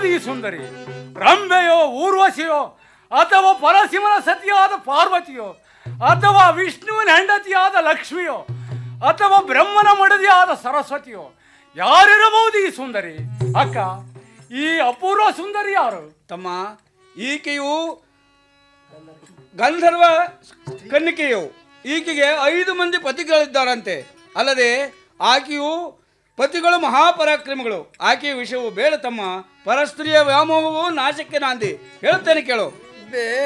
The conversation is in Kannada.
ಯಾರಿರಬಹುದು ಈ ಸುಂದರಿ ರಂಬೆಯೋ ಊರ್ವಶಿಯೋ ಅಥವಾ ಪರಶಿವನ ಸತಿಯಾದ ಪಾರ್ವತಿಯೋ ಅಥವಾ ವಿಷ್ಣುವಿನ ಹೆಂಡತಿಯಾದ ಲಕ್ಷ್ಮಿಯೋ ಅಥವಾ ಬ್ರಹ್ಮನ ಮಡದಿಯಾದ ಸರಸ್ವತಿಯೋ ಯಾರಿರಬಹುದು ಈ ಸುಂದರಿ ಅಕ್ಕ ಈ ಅಪೂರ್ವ ಸುಂದರಿ ಯಾರು ತಮ್ಮ ಈಕೆಯು ಗಂಧರ್ವ ಕನ್ನಿಕೆಯು ಈಕೆಗೆ ಐದು ಮಂದಿ ಪತಿಗಳಿದ್ದಾರಂತೆ ಅಲ್ಲದೆ ಆಕೆಯು ಪತಿಗಳು ಮಹಾಪರಾಕ್ರಮಿಗಳು ಆಕೆಯ ವಿಷಯವು ಬೇಡ ತಮ್ಮ ಪರಸ್ತ್ರೀಯ ವ್ಯಾಮೋಹವು ನಾಶಕ್ಕೆ ನಾಂದಿ ಹೇಳುತ್ತೇನೆ ಕೇಳು ಬೇ